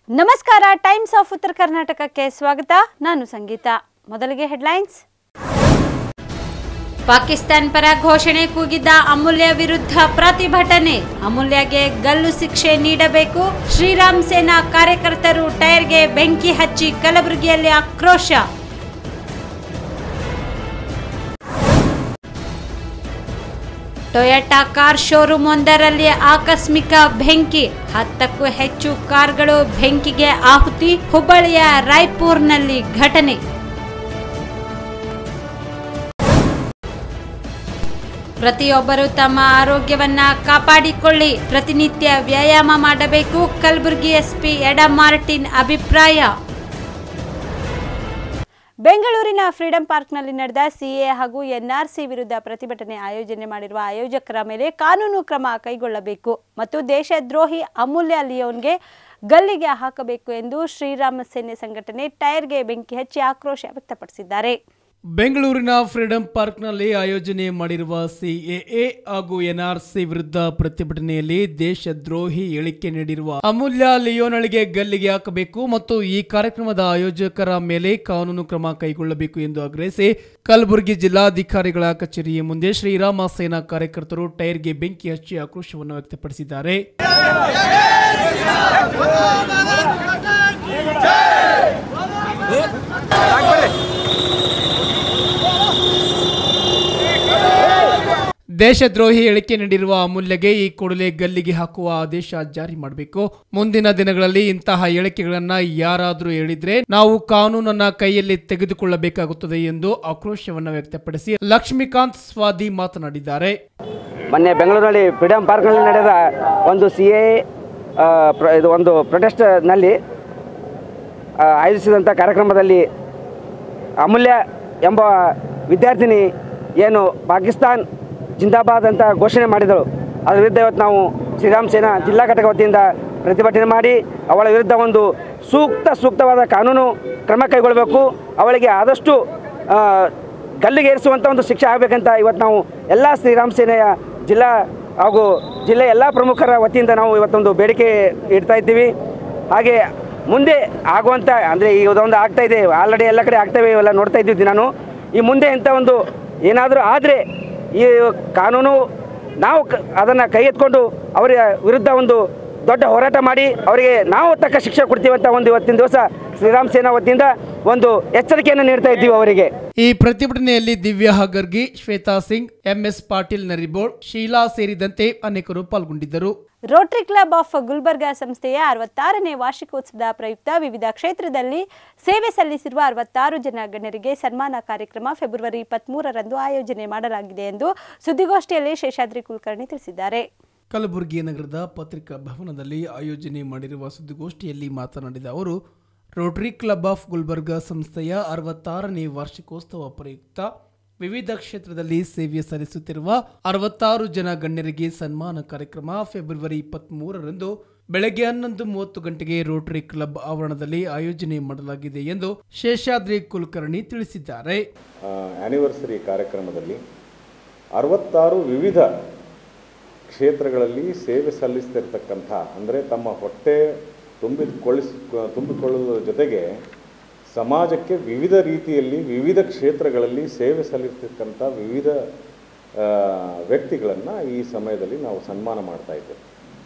ನಮಸ್ಕಾರ times of ಉತ್ತರ ಕರ್ನಾಟಕಕ್ಕೆ ಸ್ವಾಗತ ನಾನು ಸಂಗೀತ ಮೊದಲಿಗೆ ಹೆಡ್ಲೈನ್ಸ್ ಪಾಕಿಸ್ತಾನ್ ಪರ ಘೋಷಣೆ ಕೂಗಿದ್ದ ಅಮೂಲ್ಯ ವಿರುದ್ಧ ಪ್ರತಿಭಟನೆ ಅಮೂಲ್ಯಗೆ ಗಲ್ಲು ಶಿಕ್ಷೆ ನೀಡಬೇಕು ಶ್ರೀರಾಮ್ ಸೇನಾ ಕಾರ್ಯಕರ್ತರು ಟೈರ್ಗೆ ಬೆಂಕಿ ಹಚ್ಚಿ ಕಲಬುರಗಿಯಲ್ಲಿ ಆಕ್ರೋಶ ಟೊಯೋಟಾ ಕಾರ್ ಶೋರೂಮ್ ಒಂದರಲ್ಲಿ ಆಕಸ್ಮಿಕ ಬೆಂಕಿ ಹತ್ತಕ್ಕೂ ಹೆಚ್ಚು ಕಾರ್ಗಳು ಬೆಂಕಿಗೆ ಆಹುತಿ ಹುಬ್ಬಳ್ಳಿಯ ರಾಯ್ಪುರ್ನಲ್ಲಿ ಘಟನೆ ಪ್ರತಿಯೊಬ್ಬರು ತಮ್ಮ ಆರೋಗ್ಯವನ್ನ ಕಾಪಾಡಿಕೊಳ್ಳಿ ಪ್ರತಿನಿತ್ಯ ವ್ಯಾಯಾಮ ಮಾಡಬೇಕು ಕಲಬುರಗಿ ಎಸ್ಪಿ ಎಡ ಮಾರ್ಟಿನ್ ಅಭಿಪ್ರಾಯ ಬೆಂಗಳೂರಿನ ಫ್ರೀಡಂ ಪಾರ್ಕ್ನಲ್ಲಿ ನಡೆದ ಸಿಎ ಹಾಗೂ ಎನ್ಆರ್ಸಿ ವಿರುದ್ಧ ಪ್ರತಿಭಟನೆ ಆಯೋಜನೆ ಮಾಡಿರುವ ಆಯೋಜಕರ ಮೇಲೆ ಕಾನೂನು ಕ್ರಮ ಕೈಗೊಳ್ಳಬೇಕು ಮತ್ತು ದೇಶದ್ರೋಹಿ ಅಮೂಲ್ಯ ಲಿಯೋನ್ಗೆ ಗಲ್ಲಿಗೆ ಹಾಕಬೇಕು ಎಂದು ಶ್ರೀರಾಮ ಸೇನೆ ಸಂಘಟನೆ ಟೈರ್ಗೆ ಬೆಂಕಿ ಹಚ್ಚಿ ಆಕ್ರೋಶ ವ್ಯಕ್ತಪಡಿಸಿದ್ದಾರೆ ಬೆಂಗಳೂರಿನ ಫ್ರೀಡಂ ಪಾರ್ಕ್ನಲ್ಲಿ ಆಯೋಜನೆ ಮಾಡಿರುವ ಸಿಎಎ ಹಾಗೂ ಎನ್ಆರ್ಸಿ ವಿರುದ್ಧ ಪ್ರತಿಭಟನೆಯಲ್ಲಿ ದೇಶದ್ರೋಹಿ ಹೇಳಿಕೆ ನೀಡಿರುವ ಅಮೂಲ್ಯ ಲಿಯೋನಳಿಗೆ ಗಲ್ಲಿಗೆ ಹಾಕಬೇಕು ಮತ್ತು ಈ ಕಾರ್ಯಕ್ರಮದ ಆಯೋಜಕರ ಮೇಲೆ ಕಾನೂನು ಕ್ರಮ ಕೈಗೊಳ್ಳಬೇಕು ಎಂದು ಆಗ್ರಹಿಸಿ ಕಲಬುರಗಿ ಜಿಲ್ಲಾಧಿಕಾರಿಗಳ ಕಚೇರಿಯ ಮುಂದೆ ಶ್ರೀರಾಮ ಸೇನಾ ಕಾರ್ಯಕರ್ತರು ಟೈರ್ಗೆ ಬೆಂಕಿ ಹಚ್ಚಿ ಆಕ್ರೋಶವನ್ನು ವ್ಯಕ್ತಪಡಿಸಿದ್ದಾರೆ ದೇಶದ್ರೋಹಿ ಹೇಳಿಕೆ ನೀಡಿರುವ ಅಮೂಲ್ಯಗೆ ಈ ಕೂಡಲೇ ಗಲ್ಲಿಗೆ ಹಾಕುವ ಆದೇಶ ಜಾರಿ ಮಾಡಬೇಕು ಮುಂದಿನ ದಿನಗಳಲ್ಲಿ ಇಂತಹ ಹೇಳಿಕೆಗಳನ್ನ ಯಾರಾದರೂ ಹೇಳಿದ್ರೆ ನಾವು ಕಾನೂನನ್ನ ಕೈಯಲ್ಲಿ ತೆಗೆದುಕೊಳ್ಳಬೇಕಾಗುತ್ತದೆ ಎಂದು ಆಕ್ರೋಶವನ್ನು ವ್ಯಕ್ತಪಡಿಸಿ ಲಕ್ಷ್ಮೀಕಾಂತ್ ಸ್ವಾದಿ ಮಾತನಾಡಿದ್ದಾರೆ ಮೊನ್ನೆ ಬೆಂಗಳೂರಿನಲ್ಲಿ ಫ್ರೀಡಮ್ ಪಾರ್ಕ್ನಲ್ಲಿ ನಡೆದ ಒಂದು ಸಿ ಎ ಇದು ಒಂದು ಪ್ರೊಟೆಸ್ಟ್ನಲ್ಲಿ ಆ, ಆಯೋಜಿಸಿದಂಥ ಕಾರ್ಯಕ್ರಮದಲ್ಲಿ ಅಮೂಲ್ಯ ಎಂಬ ವಿದ್ಯಾರ್ಥಿನಿ ಏನು ಪಾಕಿಸ್ತಾನ್ ಜಿಂದಾಬಾದ್ ಅಂತ ಘೋಷಣೆ ಮಾಡಿದಳು ಅದರ ವಿರುದ್ಧ ಇವತ್ತು ನಾವು ಶ್ರೀರಾಮ್ ಸೇನಾ ಜಿಲ್ಲಾ ಘಟಕ ವತಿಯಿಂದ ಪ್ರತಿಭಟನೆ ಮಾಡಿ ಅವಳ ವಿರುದ್ಧ ಒಂದು ಸೂಕ್ತ ಸೂಕ್ತವಾದ ಕಾನೂನು ಕ್ರಮ ಕೈಗೊಳ್ಳಬೇಕು ಅವಳಿಗೆ ಆದಷ್ಟು ಆ, ಗಲ್ಲಿಗೆ ಏರಿಸುವಂಥ ಒಂದು ಶಿಕ್ಷೆ ಆಗಬೇಕಂತ ಇವತ್ತು ನಾವು ಎಲ್ಲ ಶ್ರೀರಾಮ್ ಸೇನೆಯ ಜಿಲ್ಲಾ ಹಾಗೂ ಜಿಲ್ಲೆಯ ಎಲ್ಲ ಪ್ರಮುಖರ ವತಿಯಿಂದ ನಾವು ಇವತ್ತೊಂದು ಬೇಡಿಕೆ ಇಡ್ತಾ ಇದ್ದೀವಿ ಹಾಗೆ ಮುಂದೆ ಆಗುವಂಥ ಅಂದರೆ ಈ ಇದೊಂದು ಆಗ್ತಾ ಇದೆ ಆಲ್ರೆಡಿ ಎಲ್ಲ ಕಡೆ ಆಗ್ತವೆ ಇವೆಲ್ಲ ನೋಡ್ತಾ ಇದ್ದೀವಿ ನಾನು ಈ ಮುಂದೆ ಇಂಥ ಒಂದು ಏನಾದರೂ ಆದರೆ ಈ ಕಾನೂನು ನಾವು ಅದನ್ನು ಕೈ ಎತ್ಕೊಂಡು ಅವರ ವಿರುದ್ಧ ಒಂದು ದೊಡ್ಡ ಹೋರಾಟ ಮಾಡಿ ಅವರಿಗೆ ನಾವು ತಕ್ಕ ಶಿಕ್ಷೆ ಕೊಡ್ತೀವಿ ಅಂತ ಒಂದು ಇವತ್ತಿನ ದಿವಸ ಶ್ರೀರಾಮ್ ಸೇನಾ ವತಿಯಿಂದ ಒಂದು ಎಚ್ಚರಿಕೆಯನ್ನು ನೀಡ್ತಾ ಇದ್ದೀವಿ ಅವರಿಗೆ ಈ ಪ್ರತಿಭಟನೆಯಲ್ಲಿ ದಿವ್ಯಾ ಹಗರ್ಗಿ ಶ್ವೇತಾ ಸಿಂಗ್ ಎಂಎಸ್ ಪಾಟೀಲ್ ನರಿಬೋಳ್ ಶೀಲಾ ಸೇರಿದಂತೆ ಅನೇಕರು ಪಾಲ್ಗೊಂಡಿದ್ದರು ರೋಟರಿ ಕ್ಲಬ್ ಆಫ್ ಗುಲ್ಬರ್ಗಾ ಸಂಸ್ಥೆಯ ಅರವತ್ತಾರನೇ ವಾರ್ಷಿಕೋತ್ಸವದ ಪ್ರಯುಕ್ತ ವಿವಿಧ ಕ್ಷೇತ್ರದಲ್ಲಿ ಸೇವೆ ಸಲ್ಲಿಸಿರುವ ಅರವತ್ತಾರು ಜನ ಗಣ್ಯರಿಗೆ ಸನ್ಮಾನ ಕಾರ್ಯಕ್ರಮ ಫೆಬ್ರವರಿ ಇಪ್ಪತ್ಮೂರರಂದು ಆಯೋಜನೆ ಮಾಡಲಾಗಿದೆ ಎಂದು ಸುದ್ದಿಗೋಷ್ಠಿಯಲ್ಲಿ ಶೇಷಾದ್ರಿ ಕುಲಕರ್ಣಿ ತಿಳಿಸಿದ್ದಾರೆ ಕಲಬುರಗಿ ನಗರದ ಪತ್ರಿಕಾ ಭವನದಲ್ಲಿ ಆಯೋಜನೆ ಮಾಡಿರುವ ಸುದ್ದಿಗೋಷ್ಠಿಯಲ್ಲಿ ಮಾತನಾಡಿದ ಅವರು ರೋಟರಿ ಕ್ಲಬ್ ಆಫ್ ಗುಲ್ಬರ್ಗಾ ಸಂಸ್ಥೆಯ ಅರವತ್ತಾರನೇ ವಾರ್ಷಿಕೋತ್ಸವ ಪ್ರಯುಕ್ತ ವಿವಿಧ ಕ್ಷೇತ್ರದಲ್ಲಿ ಸೇವೆ ಸಲ್ಲಿಸುತ್ತಿರುವ ಅರವತ್ತಾರು ಜನ ಗಣ್ಯರಿಗೆ ಸನ್ಮಾನ ಕಾರ್ಯಕ್ರಮ ಫೆಬ್ರವರಿ ಇಪ್ಪತ್ತ್ ಬೆಳಗ್ಗೆ ಹನ್ನೊಂದು ಮೂವತ್ತು ಗಂಟೆಗೆ ರೋಟರಿ ಕ್ಲಬ್ ಆವರಣದಲ್ಲಿ ಆಯೋಜನೆ ಮಾಡಲಾಗಿದೆ ಎಂದು ಶೇಷಾದ್ರಿ ಕುಲಕರ್ಣಿ ತಿಳಿಸಿದ್ದಾರೆ ಆ್ಯನಿವರ್ಸರಿ ಕಾರ್ಯಕ್ರಮದಲ್ಲಿ ಅರವತ್ತಾರು ವಿವಿಧ ಕ್ಷೇತ್ರಗಳಲ್ಲಿ ಸೇವೆ ಸಲ್ಲಿಸ್ತಿರ್ತಕ್ಕಂಥ ಅಂದರೆ ತಮ್ಮ ಹೊಟ್ಟೆ ತುಂಬಿಕೊಳ್ಳಿಸ್ ತುಂಬಿಕೊಳ್ಳುವುದರ ಜೊತೆಗೆ ಸಮಾಜಕ್ಕೆ ವಿವಿಧ ರೀತಿಯಲ್ಲಿ ವಿವಿಧ ಕ್ಷೇತ್ರಗಳಲ್ಲಿ ಸೇವೆ ಸಲ್ಲಿಸ್ತಕ್ಕಂಥ ವಿವಿಧ ವ್ಯಕ್ತಿಗಳನ್ನು ಈ ಸಮಯದಲ್ಲಿ ನಾವು ಸನ್ಮಾನ ಮಾಡ್ತಾ ಇದ್ದೇವೆ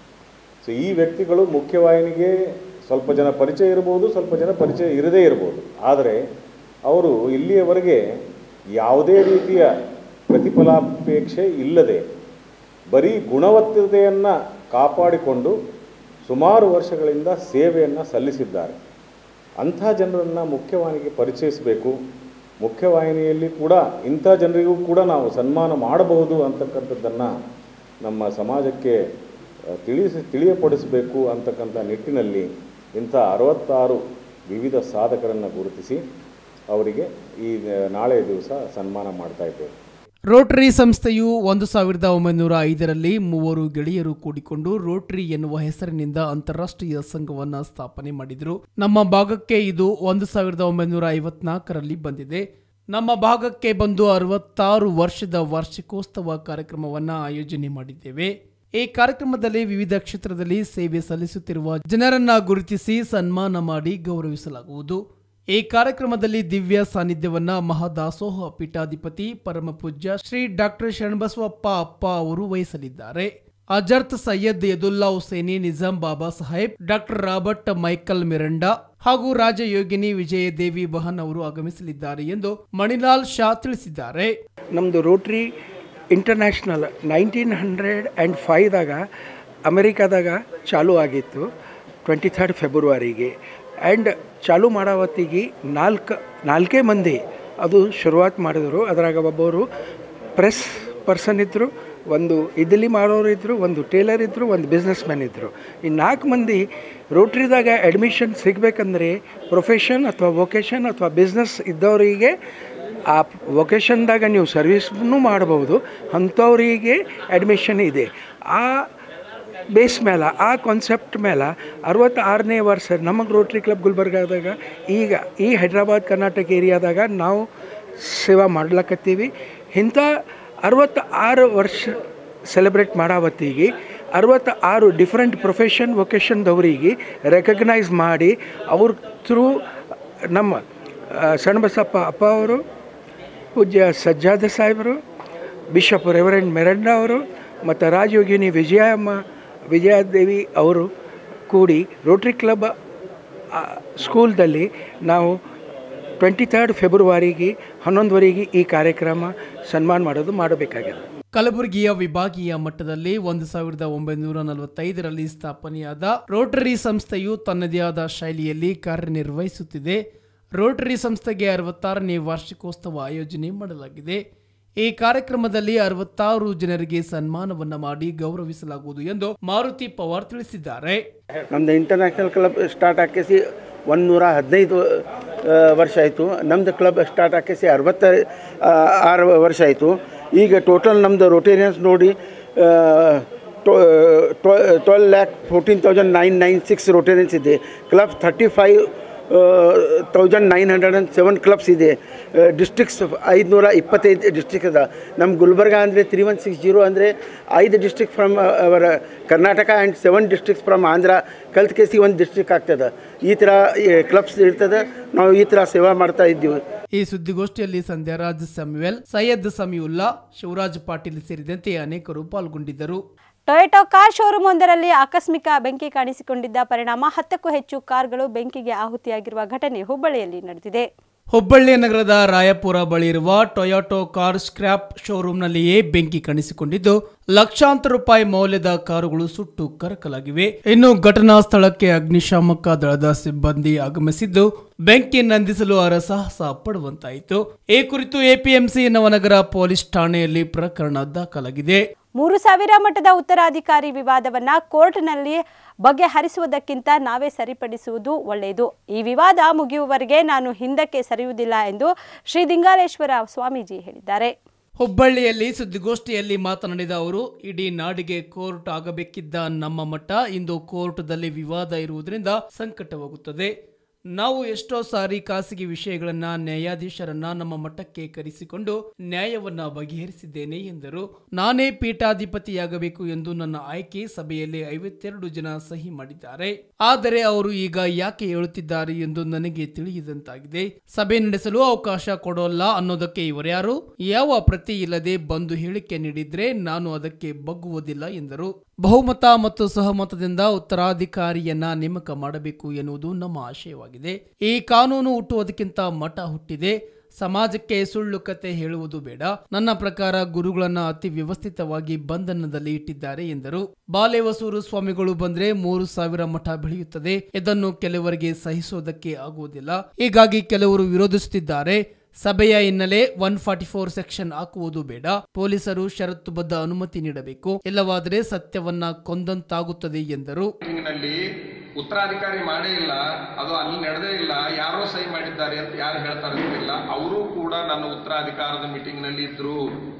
ಸೊ ಈ ವ್ಯಕ್ತಿಗಳು ಮುಖ್ಯವಾಹಿನಿಗೆ ಸ್ವಲ್ಪ ಜನ ಪರಿಚಯ ಇರ್ಬೋದು ಸ್ವಲ್ಪ ಜನ ಪರಿಚಯ ಇರದೇ ಇರ್ಬೋದು ಆದರೆ ಅವರು ಇಲ್ಲಿಯವರೆಗೆ ಯಾವುದೇ ರೀತಿಯ ಪ್ರತಿಫಲಾಪೇಕ್ಷೆ ಇಲ್ಲದೆ ಬರೀ ಗುಣವತ್ತತೆಯನ್ನು ಕಾಪಾಡಿಕೊಂಡು ಸುಮಾರು ವರ್ಷಗಳಿಂದ ಸೇವೆಯನ್ನು ಸಲ್ಲಿಸಿದ್ದಾರೆ ಅಂಥ ಜನರನ್ನು ಮುಖ್ಯವಾಹಿನಿಗೆ ಪರಿಚಯಿಸಬೇಕು ಮುಖ್ಯವಾಹಿನಿಯಲ್ಲಿ ಕೂಡ ಇಂಥ ಜನರಿಗೂ ಕೂಡ ನಾವು ಸನ್ಮಾನ ಮಾಡಬಹುದು ಅಂತಕ್ಕಂಥದ್ದನ್ನು ನಮ್ಮ ಸಮಾಜಕ್ಕೆ ಆ, ತಿಳಿಸಿ ತಿಳಿಯಪಡಿಸಬೇಕು ಅಂತಕ್ಕಂಥ ನಿಟ್ಟಿನಲ್ಲಿ ಇಂಥ ಅರವತ್ತಾರು ವಿವಿಧ ಸಾಧಕರನ್ನು ಗುರುತಿಸಿ ಅವರಿಗೆ ಈ ಆ, ನಾಳೆ ದಿವಸ ಸನ್ಮಾನ ಮಾಡ್ತಾ ಇದ್ದೇವೆ ರೋಟರಿ ಸಂಸ್ಥೆಯು ಒಂದು ಸಾವಿರದ ಒಂಬೈನೂರ ಐದರಲ್ಲಿ ಮೂವರು ಗೆಳೆಯರು ಕೂಡಿಕೊಂಡು ರೋಟರಿ ಎನ್ನುವ ಹೆಸರಿನಿಂದ ಅಂತಾರಾಷ್ಟ್ರೀಯ ಸಂಘವನ್ನ ಸ್ಥಾಪನೆ ಮಾಡಿದರು ನಮ್ಮ ಭಾಗಕ್ಕೆ ಇದು ಒಂದು ಸಾವಿರದ ಒಂಬೈನೂರ ಐವತ್ನಾಲ್ಕರಲ್ಲಿ ಬಂದಿದೆ ನಮ್ಮ ಭಾಗಕ್ಕೆ ಬಂದು ಅರವತ್ತಾರು ವರ್ಷದ ವಾರ್ಷಿಕೋತ್ಸವ ಕಾರ್ಯಕ್ರಮವನ್ನ ಆಯೋಜನೆ ಮಾಡಿದ್ದೇವೆ ಈ ಕಾರ್ಯಕ್ರಮದಲ್ಲಿ ವಿವಿಧ ಕ್ಷೇತ್ರದಲ್ಲಿ ಸೇವೆ ಸಲ್ಲಿಸುತ್ತಿರುವ ಜನರನ್ನ ಗುರುತಿಸಿ ಸನ್ಮಾನ ಮಾಡಿ ಗೌರವಿಸಲಾಗುವುದು ಈ ಕಾರ್ಯಕ್ರಮದಲ್ಲಿ ದಿವ್ಯ ಸಾನ್ನಿಧ್ಯವನ್ನ ಮಹಾದಾಸೋಹ ಪೀಠಾಧಿಪತಿ ಪರಮ ಪೂಜ್ಯ ಶ್ರೀ ಡಾಕ್ಟರ್ ಶರಣಬಸವಪ್ಪ ಅಪ್ಪ ಅವರು ವಹಿಸಲಿದ್ದಾರೆ Hazrat Syed Yadulla Hussaini Nizam Baba Saheb doctor Robert Michael Miranda ಹಾಗೂ ರಾಜಯೋಗಿನಿ ವಿಜಯದೇವಿ ಬಹನ್ ಅವರು ಆಗಮಿಸಲಿದ್ದಾರೆ ಎಂದು ಮಣಿಲಾಲ್ ಶಾ ತಿಳಿಸಿದ್ದಾರೆ ನಮ್ಮದು Rotary International nineteen hundred and ಫೈವ್ದಾಗ ಅಮೆರಿಕಾದಾಗ ಚಾಲೂ ಆಗಿತ್ತು ಟ್ವೆಂಟಿ ಥರ್ಡ್ ಫೆಬ್ರವರಿಗೆ ಆ್ಯಂಡ್ ಚಾಲೂ ಮಾಡೋ ಹೊತ್ತಿಗೆ ನಾಲ್ಕು ನಾಲ್ಕೇ ಮಂದಿ ಅದು ಶುರುವಾತ್ ಮಾಡಿದರು ಅದರಾಗ ಒಬ್ಬರು ಪ್ರೆಸ್ ಪರ್ಸನ್ ಇದ್ದರು ಒಂದು ಇಡ್ಲಿ ಮಾಡೋರು ಇದ್ದರು ಒಂದು ಟೇಲರ್ ಇದ್ದರು ಒಂದು ಬಿಸ್ನೆಸ್ ಮ್ಯಾನ್ ಇದ್ದರು ಈ ನಾಲ್ಕು ಮಂದಿ ರೋಟ್ರಿದಾಗ ಅಡ್ಮಿಷನ್ ಸಿಗಬೇಕಂದ್ರೆ ಪ್ರೊಫೆಷನ್ ಅಥವಾ ವೊಕೇಶನ್ ಅಥವಾ ಬಿಸ್ನೆಸ್ ಇದ್ದವರಿಗೆ ಆ ವೊಕೇಶನ್ದಾಗ ನೀವು ಸರ್ವಿಸ್ನು ಮಾಡ್ಬೋದು ಅಂಥವರಿಗೆ ಅಡ್ಮಿಷನ್ ಇದೆ ಆ ಬೇಸ್ ಮೇಲೆ ಆ ಕಾನ್ಸೆಪ್ಟ್ ಮೇಲೆ ಅರವತ್ತಾರನೇ ವರ್ಷ ನಮಗೆ ರೋಟ್ರಿ ಕ್ಲಬ್ ಗುಲ್ಬರ್ಗಾದಾಗ ಈಗ ಈ ಹೈದ್ರಾಬಾದ್ ಕರ್ನಾಟಕ ಏರಿಯಾದಾಗ ನಾವು ಸೇವಾ ಮಾಡ್ಲಕತ್ತೀವಿ ಇಂಥ ಅರವತ್ತಾರು ವರ್ಷ ಸೆಲೆಬ್ರೇಟ್ ಮಾಡಾವತ್ತಿಗೆ ಅರವತ್ತ ಆರು ಡಿಫ್ರೆಂಟ್ ಪ್ರೊಫೆಷನ್ ವೊಕೇಶನ್ದವರಿಗೆ ರೆಕಗ್ನೈಸ್ ಮಾಡಿ ಅವ್ರ ಥ್ರೂ ನಮ್ಮ ಆ, ಸಣ್ಣಬಸಪ್ಪ ಅಪ್ಪ ಅವರು ಪೂಜ್ಯ ಸಜ್ಜಾದ ಸಾಹೇಬರು ಬಿಷಪ್ ರೆವರೆಂಡ್ ಮೆರಂಡ ಅವರು ಮತ್ತು ರಾಜಯೋಗಿನಿ ವಿಜಯಮ್ಮ ವಿಜಯಾದೇವಿ ಅವರು ಕೂಡಿ ರೋಟ್ರಿ ಕ್ಲಬ್ ಆ, ಸ್ಕೂಲ್ದಲ್ಲಿ ನಾವು ಟ್ವೆಂಟಿ ತರ್ಡ್ ಫೆಬ್ರವರಿಗೆ ಹನ್ನೊಂದುವರೆಗೆ ಈ ಕಾರ್ಯಕ್ರಮ ಸನ್ಮಾನ ಮಾಡೋದು ಮಾಡಬೇಕಾಗಿದೆ ಕಲಬುರಗಿಯ ವಿಭಾಗೀಯ ಮಟ್ಟದಲ್ಲಿ ಒಂದು ಸಾವಿರದ ಒಂಬೈನೂರ ನಲವತ್ತೈದರಲ್ಲಿ ಸ್ಥಾಪನೆಯಾದ ರೋಟರಿ ಸಂಸ್ಥೆಯು ತನ್ನದೇ ಆದ ಶೈಲಿಯಲ್ಲಿ ಕಾರ್ಯನಿರ್ವಹಿಸುತ್ತಿದೆ ರೋಟರಿ ಸಂಸ್ಥೆಗೆ ಅರವತ್ತಾರನೇ ವಾರ್ಷಿಕೋತ್ಸವ ಆಯೋಜನೆ ಮಾಡಲಾಗಿದೆ ಈ ಕಾರ್ಯಕ್ರಮದಲ್ಲಿ ಅರವತ್ತಾರು ಜನರಿಗೆ ಸನ್ಮಾನವನ್ನ ಮಾಡಿ ಗೌರವಿಸಲಾಗುವುದು ಎಂದು ಮಾರುತಿ ಪವಾರ್ ತಿಳಿಸಿದ್ದಾರೆ ನಮ್ಮದು ಇಂಟರ್ನ್ಯಾಷನಲ್ ಕ್ಲಬ್ ಸ್ಟಾರ್ಟ್ ಆಕೇಸಿ ಒಂದು ನೂರ ಹದಿನೈದು ಆ, ವರ್ಷ ಆಯಿತು ನಮ್ಮದು ಕ್ಲಬ್ ಸ್ಟಾರ್ಟ್ ಆಕೇಸಿ ಅರವತ್ತ ಆ, ಆರು ವರ್ಷ ಆಯಿತು ಈಗ ಟೋಟಲ್ ನಮ್ಮದು ರೋಟೇರಿಯನ್ಸ್ ನೋಡಿ twelve lakh fourteen thousand nine nine six Rotarians ಇದೆ club thirty five thousand nine hundred and seven clubs ಇದೆ ಡಿಸ್ಟ್ರಿಕ್ಸ್ ಐದುನೂರ ಇಪ್ಪತ್ತೈದು ಡಿಸ್ಟ್ರಿಕ್ ಅದ ನಮ್ಮ ಗುಲ್ಬರ್ಗ ಅಂದರೆ ತ್ರೀ ಒನ್ ಸಿಕ್ಸ್ ಜೀರೋ ಅಂದರೆ ಐದು ಡಿಸ್ಟ್ರಿಕ್ಟ್ ಫ್ರಮ್ ಅವರ Karnataka and seven districts from Andhra ಕಲ್ತ್ ಕೇಸಿ ಒಂದು ಡಿಸ್ಟ್ರಿಕ್ಟ್ ಆಗ್ತದೆ ಈ ಥರ ಕ್ಲಬ್ಸ್ ಇರ್ತದೆ ನಾವು ಈ ಥರ ಸೇವಾ ಮಾಡ್ತಾ ಇದ್ದೀವಿ ಈ ಸುದ್ದಿಗೋಷ್ಠಿಯಲ್ಲಿ ಸಂಧ್ಯಾರಾಜ್ ಸಮ್ಯುವೆಲ್ ಸೈಯದ್ ಸಮೀವುಲ್ಲಾ ಶಿವರಾಜ್ ಪಾಟೀಲ್ ಸೇರಿದಂತೆ ಅನೇಕರು ಪಾಲ್ಗೊಂಡಿದ್ದರು ಟೊಯೋಟೋ ಕಾರ್ ಶೋರೂಮ್ ಒಂದರಲ್ಲಿ ಆಕಸ್ಮಿಕ ಬೆಂಕಿ ಕಾಣಿಸಿಕೊಂಡಿದ್ದ ಪರಿಣಾಮ ಹತ್ತಕ್ಕೂ ಹೆಚ್ಚು ಕಾರ್ಗಳು ಬೆಂಕಿಗೆ ಆಹುತಿಯಾಗಿರುವ ಘಟನೆ ಹುಬ್ಬಳ್ಳಿಯಲ್ಲಿ ನಡೆದಿದೆ ಹುಬ್ಬಳ್ಳಿ ನಗರದ ರಾಯಪುರ ಬಳಿ ಇರುವ ಟೊಯೋಟೋ ಕಾರ್ ಸ್ಕ್ರ್ಯಾಪ್ ಶೋರೂಮ್ನಲ್ಲಿಯೇ ಬೆಂಕಿ ಕಾಣಿಸಿಕೊಂಡಿದ್ದು ಲಕ್ಷಾಂತರ ರೂಪಾಯಿ ಮೌಲ್ಯದ ಕಾರುಗಳು ಸುಟ್ಟು ಕರಕಲಾಗಿವೆ ಇನ್ನು ಘಟನಾ ಸ್ಥಳಕ್ಕೆ ಅಗ್ನಿಶಾಮಕ ದಳದ ಸಿಬ್ಬಂದಿ ಆಗಮಿಸಿದ್ದು ಬೆಂಕಿ ನಂದಿಸಲು ಅರಸಾಹಸ ಪಡುವಂತಾಯಿತು ಈ ಕುರಿತು ಎಪಿಎಂಸಿ ನವನಗರ ಪೊಲೀಸ್ ಠಾಣೆಯಲ್ಲಿ ಪ್ರಕರಣ ದಾಖಲಾಗಿದೆ ಮೂರು ಸಾವಿರ ಮಟ್ಟದ ಉತ್ತರಾಧಿಕಾರಿ ವಿವಾದವನ್ನ ಕೋರ್ಟ್ನಲ್ಲಿ ಬಗೆಹರಿಸುವುದಕ್ಕಿಂತ ನಾವೇ ಸರಿಪಡಿಸುವುದು ಒಳ್ಳೆಯದು ಈ ವಿವಾದ ಮುಗಿಯುವವರೆಗೆ ನಾನು ಹಿಂದಕ್ಕೆ ಸರಿಯುವುದಿಲ್ಲ ಎಂದು ಶ್ರೀ ದಿಂಗಾಲೇಶ್ವರ ಸ್ವಾಮೀಜಿ ಹೇಳಿದ್ದಾರೆ ಹುಬ್ಬಳ್ಳಿಯಲ್ಲಿ ಸುದ್ದಿಗೋಷ್ಠಿಯಲ್ಲಿ ಮಾತನಾಡಿದ ಅವರು ಇಡೀ ನಾಡಿಗೆ ಕೋರ್ಟ್ ಆಗಬೇಕಿದ್ದ ನಮ್ಮ ಮಠ ಇಂದು ಕೋರ್ಟ್ದಲ್ಲಿ ವಿವಾದ ಇರುವುದರಿಂದ ಸಂಕಟವಾಗುತ್ತದೆ ನಾವು ಎಷ್ಟೋ ಸಾರಿ ಖಾಸಗಿ ವಿಷಯಗಳನ್ನ ನ್ಯಾಯಾಧೀಶರನ್ನ ನಮ್ಮ ಮಠಕ್ಕೆ ಕರೆಸಿಕೊಂಡು ನ್ಯಾಯವನ್ನ ಬಗೆಹರಿಸಿದ್ದೇನೆ ಎಂದರು ನಾನೇ ಪೀಠಾಧಿಪತಿಯಾಗಬೇಕು ಎಂದು ನನ್ನ ಆಯ್ಕೆ ಸಭೆಯಲ್ಲಿ ಐವತ್ತೆರಡು ಜನ ಸಹಿ ಮಾಡಿದ್ದಾರೆ ಆದರೆ ಅವರು ಈಗ ಯಾಕೆ ಹೇಳುತ್ತಿದ್ದಾರೆ ಎಂದು ನನಗೆ ತಿಳಿಯದಂತಾಗಿದೆ ಸಭೆ ನಡೆಸಲು ಅವಕಾಶ ಕೊಡೋಲ್ಲ ಅನ್ನೋದಕ್ಕೆ ಇವರ್ಯಾರು ಯಾವ ಪ್ರತಿ ಇಲ್ಲದೆ ಬಂದು ಹೇಳಿಕೆ ನೀಡಿದ್ರೆ ನಾನು ಅದಕ್ಕೆ ಬಗ್ಗುವುದಿಲ್ಲ ಎಂದರು ಬಹುಮತ ಮತ್ತು ಸಹಮತದಿಂದ ಉತ್ತರಾಧಿಕಾರಿಯನ್ನ ನೇಮಕ ಮಾಡಬೇಕು ಎನ್ನುವುದು ನಮ್ಮ ಆಶಯವಾಗಿದೆ ಈ ಕಾನೂನು ಹುಟ್ಟುವುದಕ್ಕಿಂತ ಮಠ ಹುಟ್ಟಿದೆ ಸಮಾಜಕ್ಕೆ ಸುಳ್ಳು ಕತೆ ಹೇಳುವುದು ಬೇಡ ನನ್ನ ಪ್ರಕಾರ ಗುರುಗಳನ್ನ ಅತಿ ವ್ಯವಸ್ಥಿತವಾಗಿ ಬಂಧನದಲ್ಲಿ ಇಟ್ಟಿದ್ದಾರೆ ಎಂದರು ಬಾಲೆವಸೂರು ಸ್ವಾಮಿಗಳು ಬಂದ್ರೆ ಮೂರು ಸಾವಿರ ಮಠ ಬೆಳೆಯುತ್ತದೆ ಇದನ್ನು ಕೆಲವರಿಗೆ ಸಹಿಸೋದಕ್ಕೆ ಆಗುವುದಿಲ್ಲ ಹೀಗಾಗಿ ಕೆಲವರು ವಿರೋಧಿಸುತ್ತಿದ್ದಾರೆ ಸಭೆಯ ಹಿನ್ನೆಲೆ ಒನ್ ಫಾರ್ಟಿ ಫೋರ್ ಸೆಕ್ಷನ್ ಹಾಕುವುದು ಬೇಡ ಪೊಲೀಸರು ಷರತ್ತುಬದ್ಧ ಅನುಮತಿ ನೀಡಬೇಕು ಇಲ್ಲವಾದರೆ ಸತ್ಯವನ್ನ ಕೊಂದಂತಾಗುತ್ತದೆ ಎಂದರು ಮೀಟಿಂಗ್ನಲ್ಲಿ ಉತ್ತರಾಧಿಕಾರಿ ಮಾಡೇ ಇಲ್ಲ ಅದು ಅಲ್ಲಿ ನಡೆದೇ ಇಲ್ಲ ಯಾರೋ ಸಹಿ ಮಾಡಿದ್ದಾರೆ ಅಂತ ಯಾರು ಹೇಳ್ತಾರೆ ಗೊತ್ತಿಲ್ಲ ಅವರು ಕೂಡ ನನ್ನ ಉತ್ತರಾಧಿಕಾರದ ಮೀಟಿಂಗ್ ನಲ್ಲಿ ಇದ್ರು